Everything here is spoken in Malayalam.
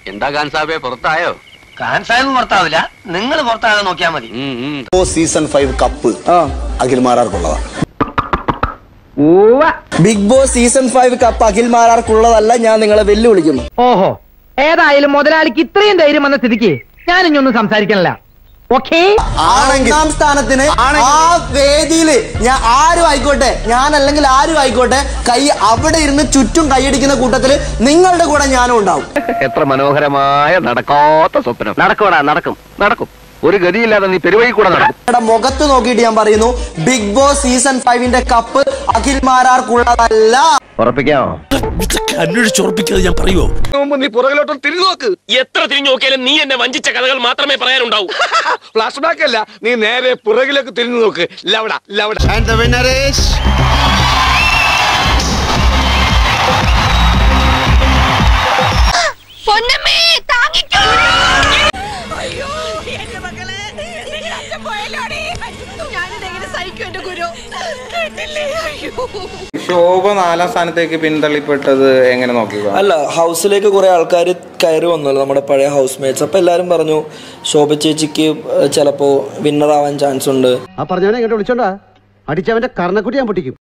എന്താ ഖാൻ സാബേ പുറത്തായോ ഖാൻ സാഹിബ് പുറത്താവില്ല നിങ്ങൾ പുറത്താകാൻ നോക്കിയാൽ മതി ഉം, ഉം. ഓ സീസൺ ഫൈവ് കപ്പ് അഖിൽ മാരാർക്കുള്ളതാ big boss season five cup Akhil മാരാർക്കുള്ളതല്ല ഞാൻ നിങ്ങളെ വെല്ലുവിളിക്കുന്നു ഓഹോ ഏതായാലും മുതലാളിക്ക് ഇത്രയും ധൈര്യം വന്ന സ്ഥിതിക്ക് ഞാൻ ഇനി ഒന്നും സംസാരിക്കണില്ല ഓക്കേ ആണെങ്കിൽ ഒന്നാം സ്ഥാനത്തിന് ആ വേദിയില് ഞാൻ ആരും ആയിക്കോട്ടെ ഞാൻ അല്ലെങ്കിൽ ആരും ആയിക്കോട്ടെ കൈ അവിടെ ഇരുന്ന് ചുറ്റും കൈയടിക്കുന്ന കൂട്ടത്തില് നിങ്ങളുടെ കൂടെ ഞാനും ഉണ്ടാവും എത്ര മനോഹരമായ നടക്കാത്ത സ്വപ്നം നടക്കണ നടക്കും നടക്കും ഒരു ഗതിയില്ലാതെ നീ പെരുവഴി കൂടെ നടക്കും നിങ്ങളുടെ മുഖത്ത് നോക്കിയിട്ട് ഞാൻ പറയുന്നു ബിഗ് ബോസ് സീസൺ ഫൈവിന്റെ കപ്പ് അഖിൽ മാരാർക്കുള്ളതല്ല ഉറപ്പിക്കാമോ അന്വേഷിച്ചുറപ്പിക്കാതെ ഞാൻ പറയുമോ നീ പുറകിലോട്ട് തിരിഞ്ഞു നോക്ക് എത്ര തിരിഞ്ഞു നോക്കിയാലും നീ എന്നെ വഞ്ചിച്ച കഥകൾ മാത്രമേ പറയാനുണ്ടാവൂ ഫ്ലാഷ് ബാക്ക് അല്ല നീ നേരെ പുറകിലേക്ക് തിരിഞ്ഞു നോക്ക് ലവട ലവട പൊന്നമ്മേ താങ്ങിക്കോ അയ്യോ എന്റെ മകളെ നിങ്ങൾ അച്ഛൻ പോയല്ലോടി ഞാനിതെങ്ങനെ സഹിക്കും എന്റെ ഗുരു കേട്ടില്ലേ അയ്യോ ശോഭ നാലാം സ്ഥാനത്തേക്ക് പിന്തള്ളിപ്പെട്ടത് എങ്ങനെ നോക്കുക അല്ല ഹൗസിലേക്ക് കുറെ ആൾക്കാർ കയറി വന്നല്ലോ നമ്മുടെ പഴയ ഹൗസ് മേറ്റ്സ് അപ്പൊ എല്ലാരും പറഞ്ഞു ശോഭ ചേച്ചിക്ക് ചിലപ്പോ വിന്നർ ആവാൻ ചാൻസ് ഉണ്ട് ആ പറഞ്ഞവനെ ഇങ്ങോട്ട് വിളിച്ചോണ്ടാ അടിച്ചവന്റെ കർണക്കുട്ടി ഞാൻ പൊട്ടിക്കും